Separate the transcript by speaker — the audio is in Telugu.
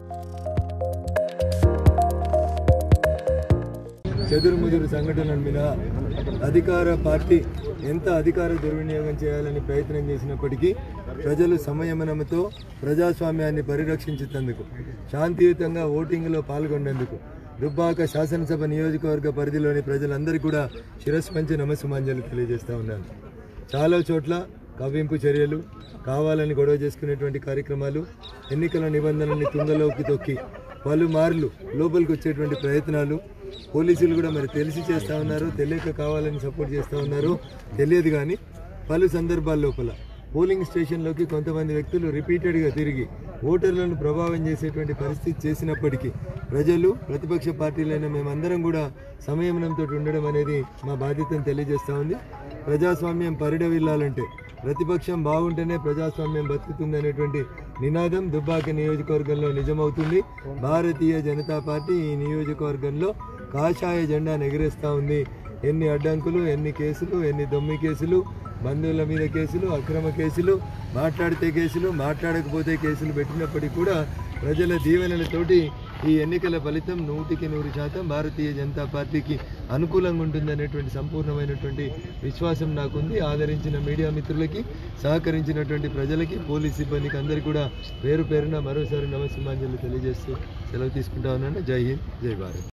Speaker 1: చెదురుముదురు సంఘటనల మీద అధికార పార్టీ ఎంత అధికార దుర్వినియోగం చేయాలని ప్రయత్నం చేసినప్పటికీ ప్రజలు సంయమనంతో ప్రజాస్వామ్యాన్ని పరిరక్షించేందుకు శాంతియుతంగా ఓటింగ్లో పాల్గొనేందుకు దుబ్బాక శాసనసభ నియోజకవర్గ పరిధిలోని ప్రజలందరికీ కూడా శిరస్సు పంచి నమస్సుమాంజలు తెలియజేస్తా ఉన్నాను చాలా చోట్ల కవ్వింపు చర్యలు కావాలని గొడవ చేసుకునేటువంటి కార్యక్రమాలు ఎన్నికల నిబంధనల్ని తుంగలోకి తొక్కి పలుమార్లు లోపలికి వచ్చేటువంటి ప్రయత్నాలు పోలీసులు కూడా మరి తెలిసి చేస్తూ ఉన్నారు తెలియక కావాలని సపోర్ట్ చేస్తూ ఉన్నారు తెలియదు కానీ పలు సందర్భాల లోపల పోలింగ్ స్టేషన్లోకి కొంతమంది వ్యక్తులు రిపీటెడ్గా తిరిగి ఓటర్లను ప్రభావం చేసేటువంటి పరిస్థితి చేసినప్పటికీ ప్రజలు ప్రతిపక్ష పార్టీలైన మేమందరం కూడా సంయమనంతో ఉండడం అనేది మా బాధ్యతను తెలియజేస్తూ ఉంది ప్రజాస్వామ్యం పరిడవిల్లాలంటే ప్రతిపక్షం బాగుంటేనే ప్రజాస్వామ్యం బతుకుతుంది అనేటువంటి నినాదం దుబ్బాక నియోజకవర్గంలో నిజమవుతుంది భారతీయ జనతా పార్టీ ఈ నియోజకవర్గంలో కాషాయ జెండా ఎగరేస్తూ ఉంది ఎన్ని అడ్డంకులు ఎన్ని కేసులు ఎన్ని దొమ్మి కేసులు బంధువుల మీద కేసులు అక్రమ కేసులు మాట్లాడితే కేసులు మాట్లాడకపోతే కేసులు పెట్టినప్పటికీ కూడా ప్రజల దీవెనలతోటి ఈ ఎన్నికల ఫలితం నూటికి నూరు శాతం భారతీయ జనతా పార్టీకి అనుకూలంగా ఉంటుందనేటువంటి సంపూర్ణమైనటువంటి విశ్వాసం నాకుంది ఆదరించిన మీడియా మిత్రులకి సహకరించినటువంటి ప్రజలకి పోలీస్ సిబ్బందికి అందరికీ కూడా పేరు పేరున మరోసారి నమస్సుమాంజలు తెలియజేస్తూ సెలవు తీసుకుంటా ఉన్నాను జై హింద్ జై భారత్